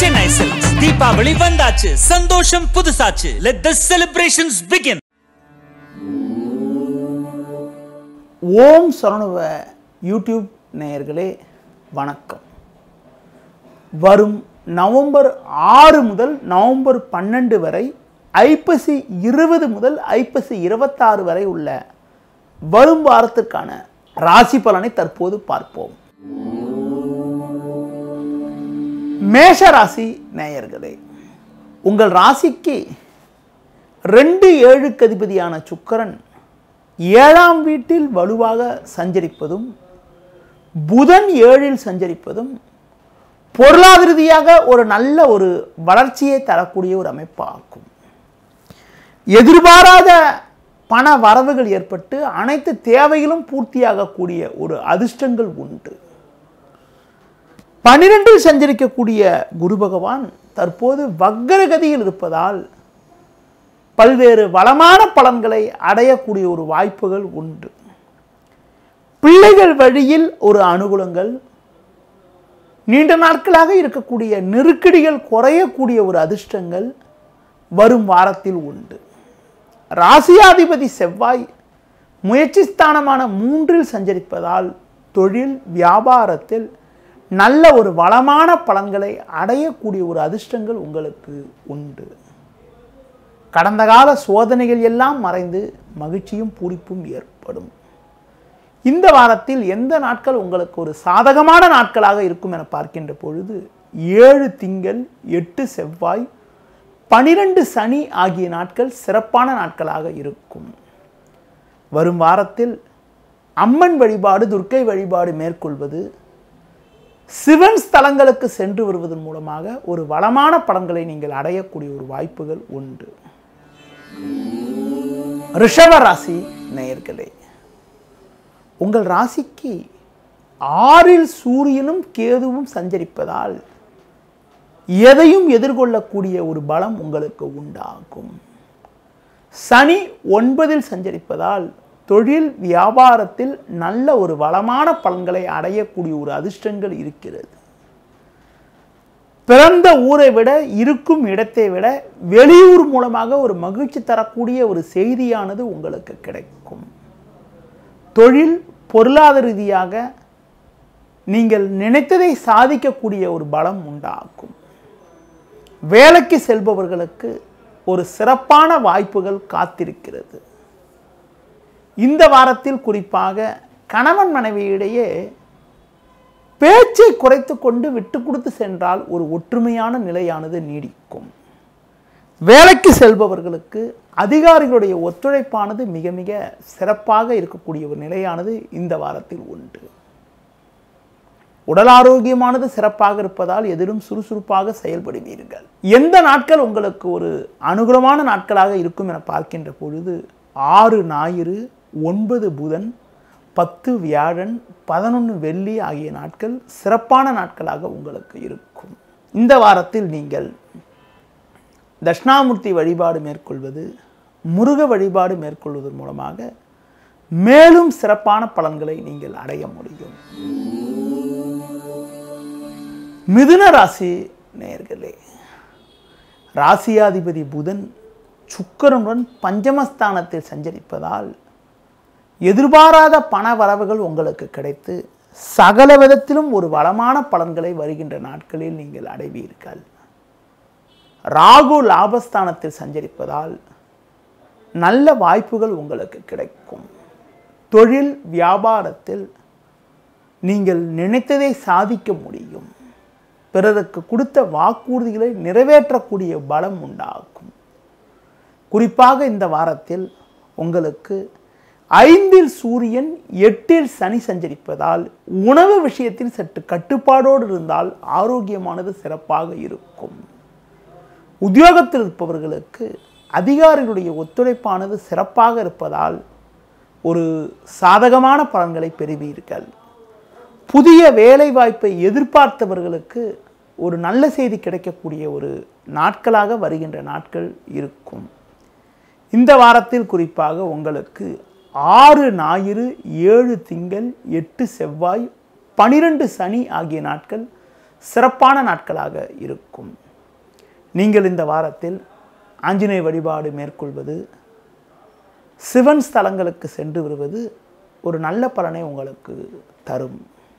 Chennai Silks. Deepavali வந்தாச்சு சந்தோஷம் புதுசாச்சு let the celebrations begin Om சரணுவ யூடியூப் நேயர்களே வணக்கம் வரும் நவம்பர் ஆறு முதல் நவம்பர் பன்னெண்டு வரை ஐப்பசி இருபது முதல் ஐப்பசி இருபத்தாறு வரை உள்ள வரும் வாரத்திற்கான ராசி பலனை தற்போது பார்ப்போம் மேஷ ராசி நேயர்களே உங்கள் ராசிக்கு ரெண்டு ஏழுக்கு அதிபதியான சுக்கிரன் ஏழாம் வீட்டில் வலுவாக சஞ்சரிப்பதும் புதன் ஏழில் சஞ்சரிப்பதும் பொருளாதார ரீதியாக ஒரு நல்ல ஒரு வளர்ச்சியை தரக்கூடிய ஒரு அமைப்பாகும் எதிர்பாராத பண வரவுகள் ஏற்பட்டு அனைத்து தேவைகளும் பூர்த்தியாகக்கூடிய ஒரு அதிர்ஷ்டங்கள் உண்டு பனிரெண்டில் சஞ்சரிக்கக்கூடிய குரு பகவான் தற்போது வக்கரகதியில் இருப்பதால் பல்வேறு வளமான பலன்களை அடையக்கூடிய ஒரு வாய்ப்புகள் உண்டு பிள்ளைகள் வழியில் ஒரு அனுகூலங்கள் நீண்ட நாட்களாக இருக்கக்கூடிய நெருக்கடிகள் குறையக்கூடிய ஒரு அதிர்ஷ்டங்கள் வரும் வாரத்தில் உண்டு ராசியாதிபதி செவ்வாய் முயற்சி ஸ்தானமான மூன்றில் சஞ்சரிப்பதால் தொழில் வியாபாரத்தில் நல்ல ஒரு வளமான பலன்களை அடையக்கூடிய ஒரு அதிர்ஷ்டங்கள் உங்களுக்கு உண்டு கடந்த கால சோதனைகள் எல்லாம் மறைந்து மகிழ்ச்சியும் பூரிப்பும் ஏற்படும் இந்த வாரத்தில் எந்த நாட்கள் உங்களுக்கு ஒரு சாதகமான நாட்களாக இருக்கும் என பார்க்கின்ற பொழுது ஏழு திங்கள் எட்டு செவ்வாய் பனிரெண்டு சனி ஆகிய நாட்கள் சிறப்பான நாட்களாக இருக்கும் வரும் வாரத்தில் அம்மன் வழிபாடு துர்க்கை வழிபாடு மேற்கொள்வது சிவன் ஸ்தலங்களுக்கு சென்று வருவதன் மூலமாக ஒரு வளமான பலன்களை நீங்கள் அடையக்கூடிய ஒரு வாய்ப்புகள் உண்டு ரிஷப ராசி நேயர்களே உங்கள் ராசிக்கு ஆறில் சூரியனும் கேதுவும் சஞ்சரிப்பதால் எதையும் எதிர்கொள்ளக்கூடிய ஒரு பலம் உங்களுக்கு உண்டாகும் சனி ஒன்பதில் சஞ்சரிப்பதால் தொழில் வியாபாரத்தில் நல்ல ஒரு வளமான பலன்களை அடையக்கூடிய ஒரு அதிர்ஷ்டங்கள் இருக்கிறது பிறந்த ஊரை விட இருக்கும் இடத்தை விட வெளியூர் மூலமாக ஒரு மகிழ்ச்சி தரக்கூடிய ஒரு செய்தியானது உங்களுக்கு கிடைக்கும் தொழில் பொருளாதார ரீதியாக நீங்கள் நினைத்ததை சாதிக்கக்கூடிய ஒரு பலம் உண்டாகும் வேலைக்கு செல்பவர்களுக்கு ஒரு சிறப்பான வாய்ப்புகள் காத்திருக்கிறது இந்த வாரத்தில் குறிப்பாக கணவன் மனைவியிடையே பேச்சை குறைத்து கொண்டு விட்டு கொடுத்து சென்றால் ஒரு ஒற்றுமையான நிலையானது நீடிக்கும் வேலைக்கு செல்பவர்களுக்கு அதிகாரிகளுடைய ஒத்துழைப்பானது மிக மிக சிறப்பாக இருக்கக்கூடிய ஒரு நிலையானது இந்த வாரத்தில் உண்டு உடல் ஆரோக்கியமானது சிறப்பாக இருப்பதால் எதிலும் சுறுசுறுப்பாக செயல்படுவீர்கள் எந்த நாட்கள் உங்களுக்கு ஒரு அனுகூலமான நாட்களாக இருக்கும் என பார்க்கின்ற பொழுது ஆறு ஞாயிறு ஒன்பது புதன் பத்து வியாழன் பதினொன்று வெள்ளி ஆகிய நாட்கள் சிறப்பான நாட்களாக உங்களுக்கு இருக்கும் இந்த வாரத்தில் நீங்கள் தட்சிணாமூர்த்தி வழிபாடு மேற்கொள்வது முருக வழிபாடு மேற்கொள்வதன் மூலமாக மேலும் சிறப்பான பலன்களை நீங்கள் அடைய முடியும் மிதுன ராசி நேயர்களே ராசியாதிபதி புதன் சுக்கரனுடன் பஞ்சமஸ்தானத்தில் சஞ்சரிப்பதால் எதிர்பாராத பண வரவுகள் உங்களுக்கு கிடைத்து சகல விதத்திலும் ஒரு வளமான பலன்களை வருகின்ற நாட்களில் நீங்கள் அடைவீர்கள் ராகு லாபஸ்தானத்தில் சஞ்சரிப்பதால் நல்ல வாய்ப்புகள் உங்களுக்கு கிடைக்கும் தொழில் வியாபாரத்தில் நீங்கள் நினைத்ததை சாதிக்க முடியும் பிறருக்கு கொடுத்த வாக்குறுதிகளை நிறைவேற்றக்கூடிய பலம் உண்டாகும் குறிப்பாக இந்த வாரத்தில் உங்களுக்கு ஐந்தில் சூரியன் எட்டில் சனி சஞ்சரிப்பதால் உணவு விஷயத்தில் சற்று கட்டுப்பாடோடு இருந்தால் ஆரோக்கியமானது சிறப்பாக இருக்கும் உத்தியோகத்தில் இருப்பவர்களுக்கு அதிகாரிகளுடைய ஒத்துழைப்பானது சிறப்பாக இருப்பதால் ஒரு சாதகமான பலன்களை பெறுவீர்கள் புதிய வேலை வாய்ப்பை எதிர்பார்த்தவர்களுக்கு ஒரு நல்ல செய்தி கிடைக்கக்கூடிய ஒரு நாட்களாக வருகின்ற நாட்கள் இருக்கும் இந்த வாரத்தில் குறிப்பாக உங்களுக்கு ஆறு ஞாயிறு ஏழு திங்கள் எட்டு செவ்வாய் பனிரெண்டு சனி ஆகிய நாட்கள் சிறப்பான நாட்களாக இருக்கும் நீங்கள் இந்த வாரத்தில் ஆஞ்சநேய வழிபாடு மேற்கொள்வது சிவன் ஸ்தலங்களுக்கு சென்று வருவது ஒரு நல்ல பலனை உங்களுக்கு தரும்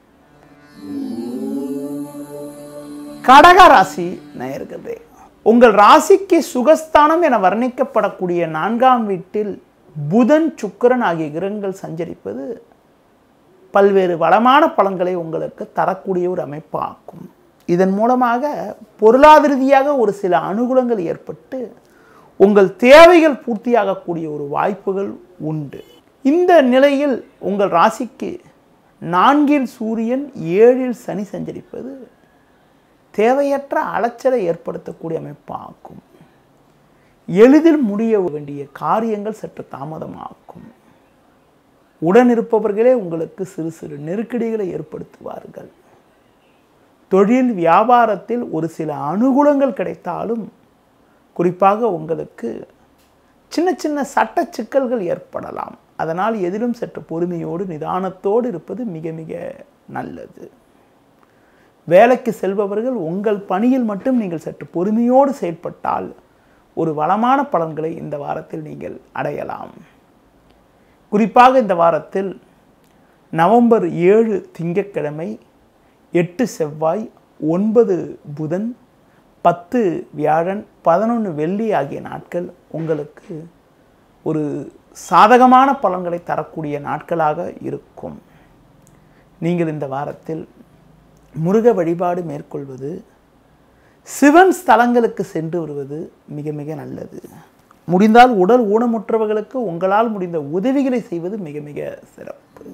கடக ராசி நேயர்களே உங்கள் ராசிக்கு சுகஸ்தானம் என வர்ணிக்கப்படக்கூடிய நான்காம் வீட்டில் புதன் சுக்கிரன் ஆகிய கிரகங்கள் சஞ்சரிப்பது பல்வேறு வளமான பலன்களை உங்களுக்கு தரக்கூடிய ஒரு அமைப்பாகும் இதன் மூலமாக பொருளாதார ரீதியாக ஒரு சில அனுகூலங்கள் ஏற்பட்டு உங்கள் தேவைகள் பூர்த்தியாகக்கூடிய ஒரு வாய்ப்புகள் உண்டு இந்த நிலையில் உங்கள் ராசிக்கு நான்கில் சூரியன் ஏழில் சனி சஞ்சரிப்பது தேவையற்ற அலைச்சலை ஏற்படுத்தக்கூடிய அமைப்பாகும் எளிதில் முடிய வேண்டிய காரியங்கள் சற்று தாமதமாகும் உடன் இருப்பவர்களே உங்களுக்கு சிறு சிறு நெருக்கடிகளை ஏற்படுத்துவார்கள் தொழில் வியாபாரத்தில் ஒரு சில அனுகூலங்கள் கிடைத்தாலும் குறிப்பாக உங்களுக்கு சின்ன சின்ன சட்ட சிக்கல்கள் ஏற்படலாம் அதனால் எதிலும் சற்று பொறுமையோடு நிதானத்தோடு இருப்பது மிக மிக நல்லது வேலைக்கு செல்பவர்கள் உங்கள் பணியில் மட்டும் நீங்கள் சற்று பொறுமையோடு செயல்பட்டால் ஒரு வளமான பலன்களை இந்த வாரத்தில் நீங்கள் அடையலாம் குறிப்பாக இந்த வாரத்தில் நவம்பர் ஏழு திங்கட்கிழமை எட்டு செவ்வாய் ஒன்பது புதன் பத்து வியாழன் பதினொன்று வெள்ளி ஆகிய நாட்கள் உங்களுக்கு ஒரு சாதகமான பலன்களை தரக்கூடிய நாட்களாக இருக்கும் நீங்கள் இந்த வாரத்தில் முருக வழிபாடு மேற்கொள்வது சிவன் ஸ்தலங்களுக்கு சென்று வருவது மிக மிக நல்லது முடிந்தால் உடல் ஊனமுற்றவர்களுக்கு உங்களால் முடிந்த உதவிகளை செய்வது மிக மிக சிறப்பு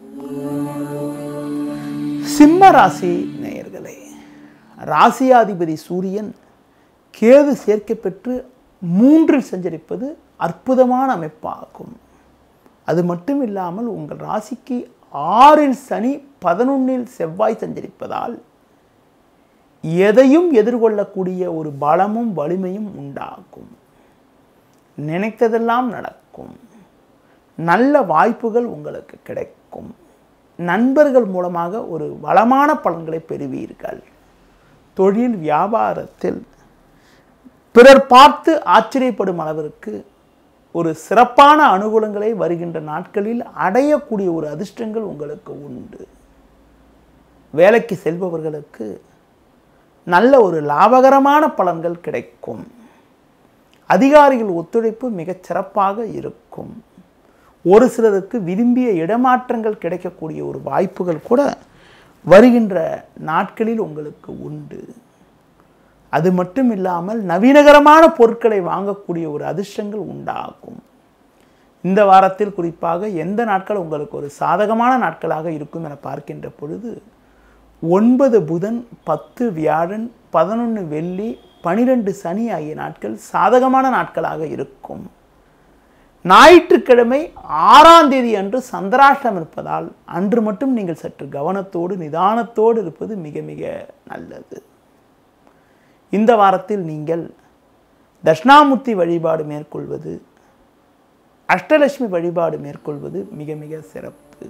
சிம்ம ராசி நேயர்களே ராசியாதிபதி சூரியன் கேது சேர்க்கை பெற்று மூன்றில் சஞ்சரிப்பது அற்புதமான அமைப்பாகும் அது மட்டும் இல்லாமல் உங்கள் ராசிக்கு ஆறில் சனி பதினொன்னில் செவ்வாய் சஞ்சரிப்பதால் எதையும் எதிர்கொள்ளக்கூடிய ஒரு பலமும் வலிமையும் உண்டாகும் நினைத்ததெல்லாம் நடக்கும் நல்ல வாய்ப்புகள் உங்களுக்கு கிடைக்கும் நண்பர்கள் மூலமாக ஒரு வளமான பலன்களை பெறுவீர்கள் தொழில் வியாபாரத்தில் பிறர் பார்த்து ஆச்சரியப்படும் அளவிற்கு ஒரு சிறப்பான அனுகூலங்களை வருகின்ற நாட்களில் அடையக்கூடிய ஒரு அதிர்ஷ்டங்கள் உங்களுக்கு உண்டு வேலைக்கு செல்பவர்களுக்கு நல்ல ஒரு லாபகரமான பலன்கள் கிடைக்கும் அதிகாரிகள் ஒத்துழைப்பு மிகச் சிறப்பாக இருக்கும் ஒரு சிலருக்கு விரும்பிய இடமாற்றங்கள் கிடைக்கக்கூடிய ஒரு வாய்ப்புகள் கூட வருகின்ற நாட்களில் உங்களுக்கு உண்டு அது மட்டும் இல்லாமல் நவீனகரமான பொருட்களை வாங்கக்கூடிய ஒரு அதிர்ஷ்டங்கள் உண்டாகும் இந்த வாரத்தில் குறிப்பாக எந்த நாட்கள் உங்களுக்கு ஒரு சாதகமான நாட்களாக இருக்கும் என பார்க்கின்ற பொழுது ஒன்பது புதன் பத்து வியாழன் பதினொன்று வெள்ளி பனிரெண்டு சனி ஆகிய நாட்கள் சாதகமான நாட்களாக இருக்கும் ஞாயிற்றுக்கிழமை ஆறாம் தேதி அன்று சந்திராஷ்டம் இருப்பதால் அன்று மட்டும் நீங்கள் சற்று கவனத்தோடு நிதானத்தோடு இருப்பது மிக மிக நல்லது இந்த வாரத்தில் நீங்கள் தட்சிணாமூர்த்தி வழிபாடு மேற்கொள்வது அஷ்டலட்சுமி வழிபாடு மேற்கொள்வது மிக மிக சிறப்பு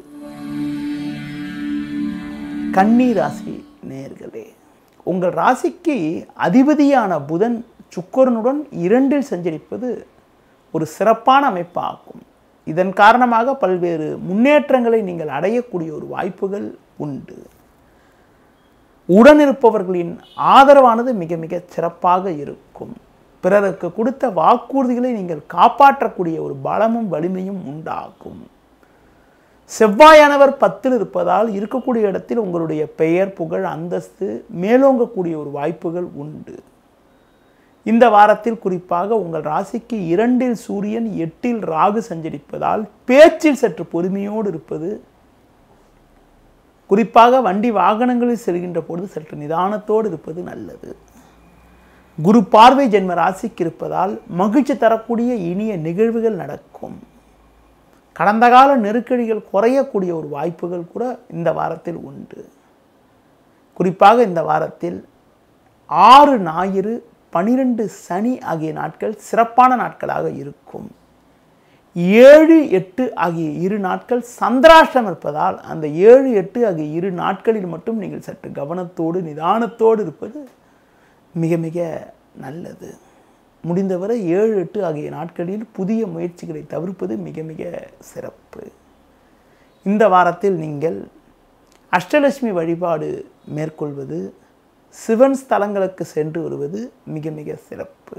கன்னி ராசி நேர்களே உங்கள் ராசிக்கு அதிபதியான புதன் சுக்கரனுடன் இரண்டில் சஞ்சரிப்பது ஒரு சிறப்பான அமைப்பாகும் இதன் காரணமாக பல்வேறு முன்னேற்றங்களை நீங்கள் அடையக்கூடிய ஒரு வாய்ப்புகள் உண்டு உடனிருப்பவர்களின் ஆதரவானது மிக மிக சிறப்பாக இருக்கும் பிறருக்கு கொடுத்த வாக்குறுதிகளை நீங்கள் காப்பாற்றக்கூடிய ஒரு பலமும் வலிமையும் உண்டாகும் செவ்வாயானவர் பத்தில் இருப்பதால் இருக்கக்கூடிய இடத்தில் உங்களுடைய பெயர் புகழ் அந்தஸ்து மேலோங்கக்கூடிய ஒரு வாய்ப்புகள் உண்டு இந்த வாரத்தில் குறிப்பாக உங்கள் ராசிக்கு இரண்டில் சூரியன் எட்டில் ராகு சஞ்சரிப்பதால் பேச்சில் சற்று பொறுமையோடு இருப்பது குறிப்பாக வண்டி வாகனங்களில் செல்கின்ற பொழுது சற்று நிதானத்தோடு இருப்பது நல்லது குரு பார்வை ஜென்ம ராசிக்கு இருப்பதால் மகிழ்ச்சி தரக்கூடிய இனிய நிகழ்வுகள் நடக்கும் கடந்த கால நெருக்கடிகள் குறையக்கூடிய ஒரு வாய்ப்புகள் கூட இந்த வாரத்தில் உண்டு குறிப்பாக இந்த வாரத்தில் ஆறு ஞாயிறு பனிரெண்டு சனி ஆகிய நாட்கள் சிறப்பான நாட்களாக இருக்கும் ஏழு எட்டு ஆகிய இரு நாட்கள் சந்திராஷ்டம் இருப்பதால் அந்த ஏழு எட்டு ஆகிய இரு நாட்களில் மட்டும் நீங்கள் சற்று கவனத்தோடு நிதானத்தோடு இருப்பது மிக மிக நல்லது முடிந்தவரை ஏழு எட்டு ஆகிய நாட்களில் புதிய முயற்சிகளை தவிர்ப்பது மிக மிக சிறப்பு இந்த வாரத்தில் நீங்கள் அஷ்டலட்சுமி வழிபாடு மேற்கொள்வது சிவன் ஸ்தலங்களுக்கு சென்று வருவது மிக மிக சிறப்பு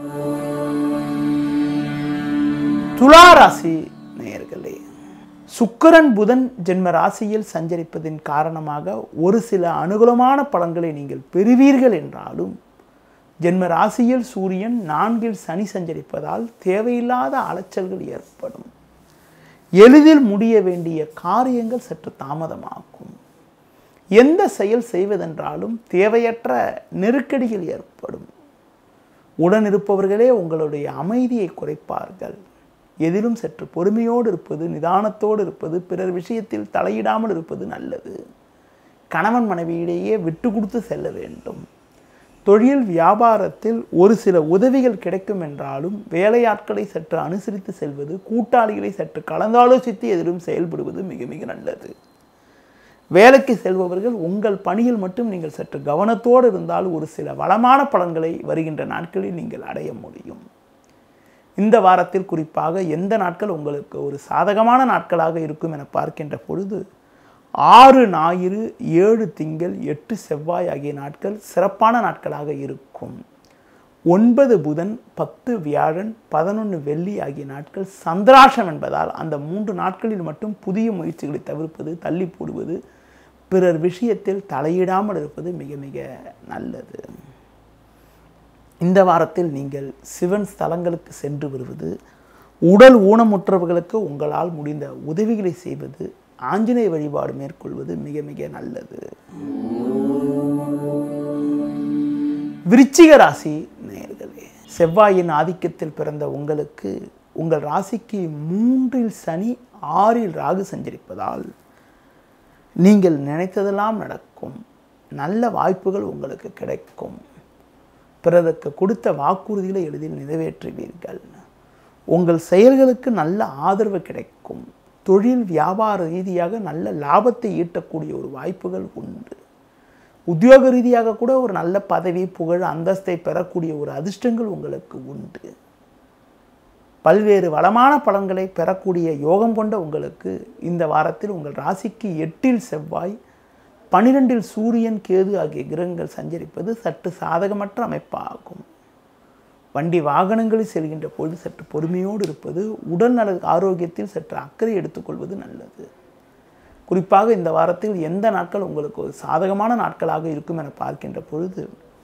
துலா ராசி நேயர்களே சுக்கிரன் புதன் ஜென்ம ராசியில் சஞ்சரிப்பதின் காரணமாக ஒரு சில அனுகூலமான பலன்களை நீங்கள் பெறுவீர்கள் என்றாலும் ஜென்ம ராசியில் சூரியன் நான்கில் சனி சஞ்சரிப்பதால் தேவையில்லாத அலைச்சல்கள் ஏற்படும் எளிதில் முடிய வேண்டிய காரியங்கள் சற்று தாமதமாகும் எந்த செயல் செய்வதென்றாலும் தேவையற்ற நெருக்கடிகள் ஏற்படும் உடன் இருப்பவர்களே உங்களுடைய அமைதியை குறைப்பார்கள் எதிலும் சற்று பொறுமையோடு இருப்பது நிதானத்தோடு இருப்பது பிறர் விஷயத்தில் தலையிடாமல் இருப்பது நல்லது கணவன் மனைவியிடையே விட்டு கொடுத்து செல்ல வேண்டும் தொழில் வியாபாரத்தில் ஒரு சில உதவிகள் கிடைக்கும் என்றாலும் வேலையாட்களை சற்று அனுசரித்து செல்வது கூட்டாளிகளை சற்று கலந்தாலோசித்து எதிலும் செயல்படுவது மிக மிக நல்லது வேலைக்கு செல்பவர்கள் உங்கள் பணியில் மட்டும் நீங்கள் சற்று கவனத்தோடு இருந்தால் ஒரு சில வளமான பலன்களை வருகின்ற நாட்களில் நீங்கள் அடைய முடியும் இந்த வாரத்தில் குறிப்பாக எந்த நாட்கள் உங்களுக்கு ஒரு சாதகமான நாட்களாக இருக்கும் என பார்க்கின்ற பொழுது ஆறு ஞாயிறு ஏழு திங்கள் எட்டு செவ்வாய் ஆகிய நாட்கள் சிறப்பான நாட்களாக இருக்கும் ஒன்பது புதன் பத்து வியாழன் பதினொன்று வெள்ளி ஆகிய நாட்கள் சந்திராஷம் என்பதால் அந்த மூன்று நாட்களில் மட்டும் புதிய முயற்சிகளை தவிர்ப்பது தள்ளி போடுவது பிறர் விஷயத்தில் தலையிடாமல் இருப்பது மிக மிக நல்லது இந்த வாரத்தில் நீங்கள் சிவன் ஸ்தலங்களுக்கு சென்று வருவது உடல் ஊனமுற்றவர்களுக்கு உங்களால் முடிந்த உதவிகளை செய்வது ஆஞ்சநேய வழிபாடு மேற்கொள்வது மிக மிக நல்லது விருச்சிக ராசி நேயர்களே செவ்வாயின் ஆதிக்கத்தில் பிறந்த உங்களுக்கு உங்கள் ராசிக்கு மூன்றில் சனி ஆறில் ராகு சஞ்சரிப்பதால் நீங்கள் நினைத்ததெல்லாம் நடக்கும் நல்ல வாய்ப்புகள் உங்களுக்கு கிடைக்கும் பிறருக்கு கொடுத்த வாக்குறுதிகளை எளிதில் நிறைவேற்றுவீர்கள் உங்கள் செயல்களுக்கு நல்ல ஆதரவு கிடைக்கும் தொழில் வியாபார ரீதியாக நல்ல லாபத்தை ஈட்டக்கூடிய ஒரு வாய்ப்புகள் உண்டு உத்தியோக ரீதியாக கூட ஒரு நல்ல பதவி புகழ் அந்தஸ்தை பெறக்கூடிய ஒரு அதிர்ஷ்டங்கள் உங்களுக்கு உண்டு பல்வேறு வளமான பலன்களை பெறக்கூடிய யோகம் கொண்ட உங்களுக்கு இந்த வாரத்தில் உங்கள் ராசிக்கு எட்டில் செவ்வாய் பனிரெண்டில் சூரியன் கேது ஆகிய கிரகங்கள் சஞ்சரிப்பது சற்று சாதகமற்ற அமைப்பாகும் வண்டி வாகனங்களில் செல்கின்ற பொழுது சற்று பொறுமையோடு இருப்பது உடல்நல ஆரோக்கியத்தில் சற்று அக்கறை எடுத்துக்கொள்வது நல்லது குறிப்பாக இந்த வாரத்தில் எந்த நாட்கள் உங்களுக்கு ஒரு சாதகமான நாட்களாக இருக்கும் என பார்க்கின்ற பொழுது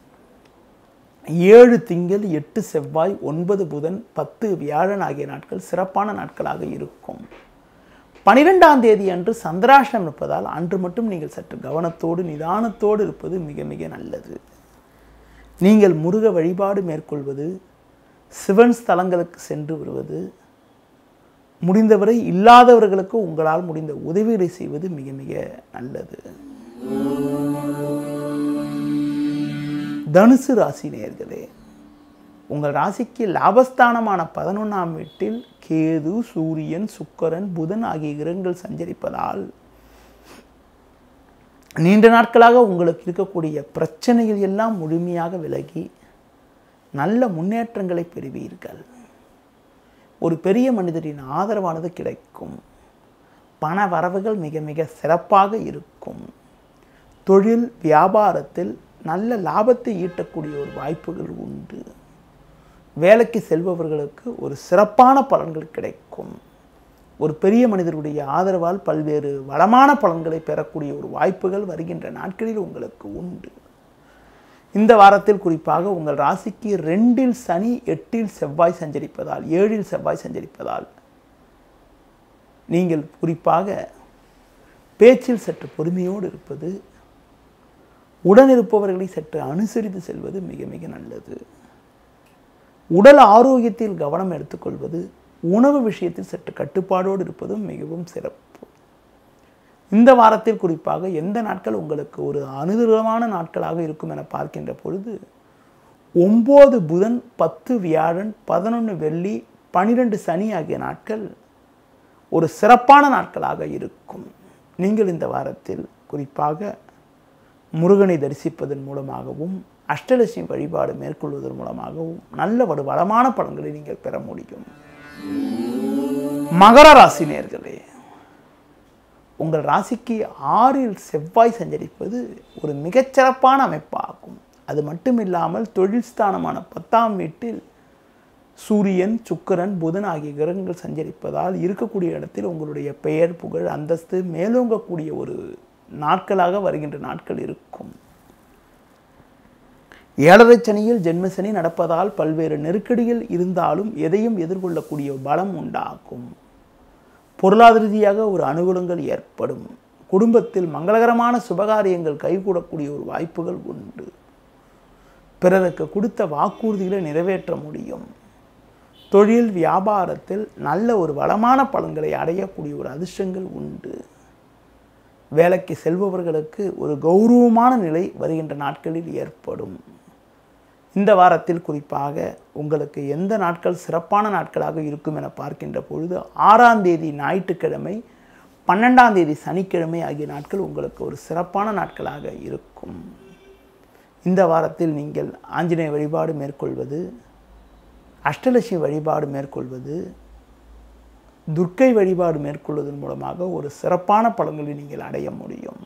ஏழு திங்கள் எட்டு செவ்வாய் ஒன்பது புதன் பத்து வியாழன் ஆகிய நாட்கள் சிறப்பான நாட்களாக இருக்கும் பனிரெண்டாம் தேதி அன்று சந்திராஷ்டம் இருப்பதால் அன்று மட்டும் நீங்கள் சற்று கவனத்தோடு நிதானத்தோடு இருப்பது மிக மிக நல்லது நீங்கள் முருக வழிபாடு மேற்கொள்வது சிவன் ஸ்தலங்களுக்கு சென்று வருவது முடிந்தவரை இல்லாதவர்களுக்கு உங்களால் முடிந்த உதவிகளை செய்வது மிக மிக நல்லது தனுசு ராசி நேர்களே உங்கள் ராசிக்கு லாபஸ்தானமான பதினொன்றாம் வீட்டில் கேது சூரியன் சுக்கரன் புதன் ஆகிய கிரகங்கள் சஞ்சரிப்பதால் நீண்ட நாட்களாக உங்களுக்கு இருக்கக்கூடிய பிரச்சனைகள் எல்லாம் முழுமையாக விலகி நல்ல முன்னேற்றங்களை பெறுவீர்கள் ஒரு பெரிய மனிதரின் ஆதரவானது கிடைக்கும் பண வரவுகள் மிக மிக சிறப்பாக இருக்கும் தொழில் வியாபாரத்தில் நல்ல லாபத்தை ஈட்டக்கூடிய ஒரு வாய்ப்புகள் உண்டு வேலைக்கு செல்பவர்களுக்கு ஒரு சிறப்பான பலன்கள் கிடைக்கும் ஒரு பெரிய மனிதருடைய ஆதரவால் பல்வேறு வளமான பலன்களை பெறக்கூடிய ஒரு வாய்ப்புகள் வருகின்ற நாட்களில் உங்களுக்கு உண்டு இந்த வாரத்தில் குறிப்பாக உங்கள் ராசிக்கு ரெண்டில் சனி எட்டில் செவ்வாய் சஞ்சரிப்பதால் ஏழில் செவ்வாய் சஞ்சரிப்பதால் நீங்கள் குறிப்பாக பேச்சில் சற்று பொறுமையோடு இருப்பது உடன் இருப்பவர்களை சற்று அனுசரித்து செல்வது மிக மிக நல்லது உடல் ஆரோக்கியத்தில் கவனம் எடுத்துக்கொள்வது உணவு விஷயத்தில் சற்று கட்டுப்பாடோடு இருப்பதும் மிகவும் சிறப்பு இந்த வாரத்தில் குறிப்பாக எந்த நாட்கள் உங்களுக்கு ஒரு அனுகூலமான நாட்களாக இருக்கும் என பார்க்கின்ற பொழுது ஒம்பது புதன் பத்து வியாழன் பதினொன்று வெள்ளி பனிரெண்டு சனி ஆகிய நாட்கள் ஒரு சிறப்பான நாட்களாக இருக்கும் நீங்கள் இந்த வாரத்தில் குறிப்பாக முருகனை தரிசிப்பதன் மூலமாகவும் அஷ்டலட்சுமி வழிபாடு மேற்கொள்வதன் மூலமாகவும் நல்ல ஒரு வளமான பலன்களை நீங்கள் பெற முடியும் மகர ராசி நேர்களே உங்கள் ராசிக்கு ஆறில் செவ்வாய் சஞ்சரிப்பது ஒரு மிகச்சிறப்பான அமைப்பாகும் அது மட்டுமில்லாமல் தொழில் ஸ்தானமான பத்தாம் வீட்டில் சூரியன் சுக்கிரன் புதன் ஆகிய கிரகங்கள் சஞ்சரிப்பதால் இருக்கக்கூடிய இடத்தில் உங்களுடைய பெயர் புகழ் அந்தஸ்து மேலோங்கக்கூடிய ஒரு நாட்களாக வருகின்ற நாட்கள் இருக்கும் ஏழரை சனியில் ஜென்மசனி நடப்பதால் பல்வேறு நெருக்கடிகள் இருந்தாலும் எதையும் எதிர்கொள்ளக்கூடிய பலம் உண்டாகும் பொருளாதார ரீதியாக ஒரு அனுகூலங்கள் ஏற்படும் குடும்பத்தில் மங்களகரமான சுபகாரியங்கள் கைகூடக்கூடிய ஒரு வாய்ப்புகள் உண்டு பிறருக்கு கொடுத்த வாக்குறுதிகளை நிறைவேற்ற முடியும் தொழில் வியாபாரத்தில் நல்ல ஒரு வளமான பலன்களை அடையக்கூடிய ஒரு அதிர்ஷ்டங்கள் உண்டு வேலைக்கு செல்பவர்களுக்கு ஒரு கௌரவமான நிலை வருகின்ற நாட்களில் ஏற்படும் இந்த வாரத்தில் குறிப்பாக உங்களுக்கு எந்த நாட்கள் சிறப்பான நாட்களாக இருக்கும் என பார்க்கின்ற பொழுது ஆறாம் தேதி ஞாயிற்றுக்கிழமை பன்னெண்டாம் தேதி சனிக்கிழமை ஆகிய நாட்கள் உங்களுக்கு ஒரு சிறப்பான நாட்களாக இருக்கும் இந்த வாரத்தில் நீங்கள் ஆஞ்சநேய வழிபாடு மேற்கொள்வது அஷ்டலட்சுமி வழிபாடு மேற்கொள்வது துர்க்கை வழிபாடு மேற்கொள்வதன் மூலமாக ஒரு சிறப்பான பலன்களை நீங்கள் அடைய முடியும்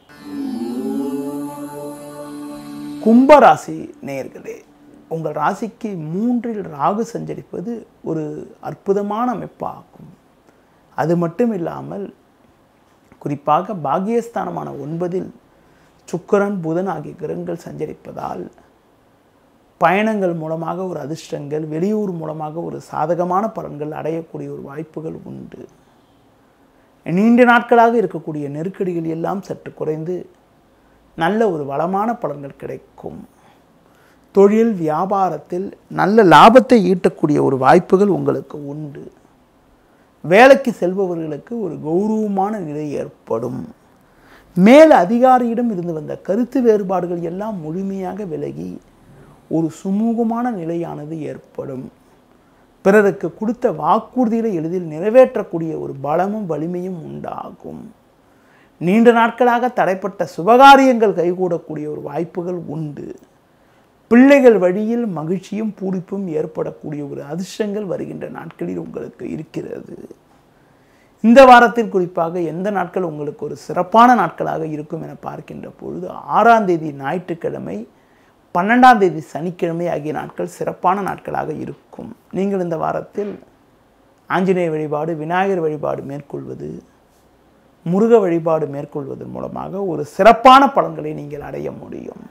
கும்பராசி நேயர்களே உங்கள் ராசிக்கு மூன்றில் ராகு சஞ்சரிப்பது ஒரு அற்புதமான அமைப்பாகும் அது மட்டும் இல்லாமல் குறிப்பாக பாகியஸ்தானமான ஒன்பதில் சுக்கிரன் புதன் ஆகிய கிரகங்கள் சஞ்சரிப்பதால் பயணங்கள் மூலமாக ஒரு அதிர்ஷ்டங்கள் வெளியூர் மூலமாக ஒரு சாதகமான பலன்கள் அடையக்கூடிய ஒரு வாய்ப்புகள் உண்டு நீண்ட நாட்களாக இருக்கக்கூடிய நெருக்கடிகள் எல்லாம் சற்று குறைந்து நல்ல ஒரு வளமான பலன்கள் கிடைக்கும் தொழில் வியாபாரத்தில் நல்ல லாபத்தை ஈட்டக்கூடிய ஒரு வாய்ப்புகள் உங்களுக்கு உண்டு வேலைக்கு செல்பவர்களுக்கு ஒரு கௌரவமான நிலை ஏற்படும் மேல் அதிகாரியிடம் இருந்து வந்த கருத்து வேறுபாடுகள் எல்லாம் முழுமையாக விலகி ஒரு சுமூகமான நிலையானது ஏற்படும் பிறருக்கு கொடுத்த வாக்குறுதிகளை எளிதில் நிறைவேற்றக்கூடிய ஒரு பலமும் வலிமையும் உண்டாகும் நீண்ட நாட்களாக தடைப்பட்ட சுபகாரியங்கள் கைகூடக்கூடிய ஒரு வாய்ப்புகள் உண்டு பிள்ளைகள் வழியில் மகிழ்ச்சியும் பூரிப்பும் ஏற்படக்கூடிய ஒரு அதிர்ஷ்டங்கள் வருகின்ற நாட்களில் உங்களுக்கு இருக்கிறது இந்த வாரத்தில் குறிப்பாக எந்த நாட்கள் உங்களுக்கு ஒரு சிறப்பான நாட்களாக இருக்கும் என பார்க்கின்ற பொழுது ஆறாம் தேதி ஞாயிற்றுக்கிழமை பன்னெண்டாம் தேதி சனிக்கிழமை ஆகிய நாட்கள் சிறப்பான நாட்களாக இருக்கும் நீங்கள் இந்த வாரத்தில் ஆஞ்சநேய வழிபாடு விநாயகர் வழிபாடு மேற்கொள்வது முருக வழிபாடு மேற்கொள்வதன் மூலமாக ஒரு சிறப்பான பலன்களை நீங்கள் அடைய முடியும்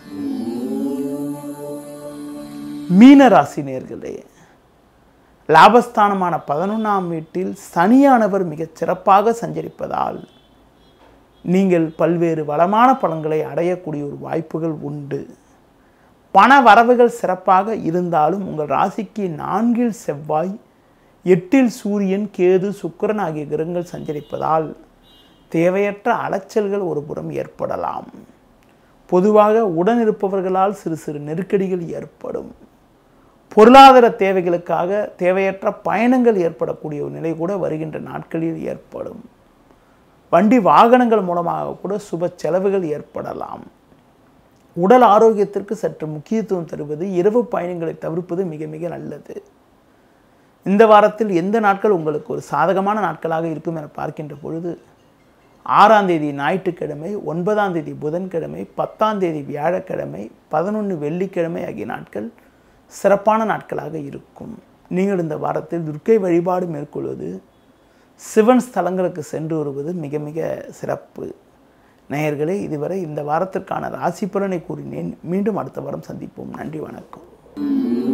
மீன ராசி நேர்களே லாபஸ்தானமான பதினொன்றாம் வீட்டில் சனியானவர் மிகச் சிறப்பாக சஞ்சரிப்பதால் நீங்கள் பல்வேறு வளமான பலன்களை அடையக்கூடிய ஒரு வாய்ப்புகள் உண்டு பண வரவுகள் சிறப்பாக இருந்தாலும் உங்கள் ராசிக்கு நான்கில் செவ்வாய் எட்டில் சூரியன் கேது சுக்கிரன் ஆகிய கிரகங்கள் சஞ்சரிப்பதால் தேவையற்ற அலைச்சல்கள் ஒரு புறம் ஏற்படலாம் பொதுவாக உடன் இருப்பவர்களால் சிறு சிறு நெருக்கடிகள் ஏற்படும் பொருளாதார தேவைகளுக்காக தேவையற்ற பயணங்கள் ஏற்படக்கூடிய ஒரு நிலை கூட வருகின்ற நாட்களில் ஏற்படும் வண்டி வாகனங்கள் மூலமாக கூட சுப செலவுகள் ஏற்படலாம் உடல் ஆரோக்கியத்திற்கு சற்று முக்கியத்துவம் தருவது இரவு பயணங்களை தவிர்ப்பது மிக மிக நல்லது இந்த வாரத்தில் எந்த நாட்கள் உங்களுக்கு ஒரு சாதகமான நாட்களாக இருக்கும் என பார்க்கின்ற பொழுது ஆறாம் தேதி ஞாயிற்றுக்கிழமை ஒன்பதாம் தேதி புதன்கிழமை பத்தாம் தேதி வியாழக்கிழமை பதினொன்று வெள்ளிக்கிழமை ஆகிய நாட்கள் சிறப்பான நாட்களாக இருக்கும் நீங்கள் இந்த வாரத்தில் துர்க்கை வழிபாடு மேற்கொள்வது சிவன் ஸ்தலங்களுக்கு சென்று வருவது மிக மிக சிறப்பு நேயர்களே இதுவரை இந்த வாரத்திற்கான ராசி பலனை கூறினேன் மீண்டும் அடுத்த வாரம் சந்திப்போம் நன்றி வணக்கம்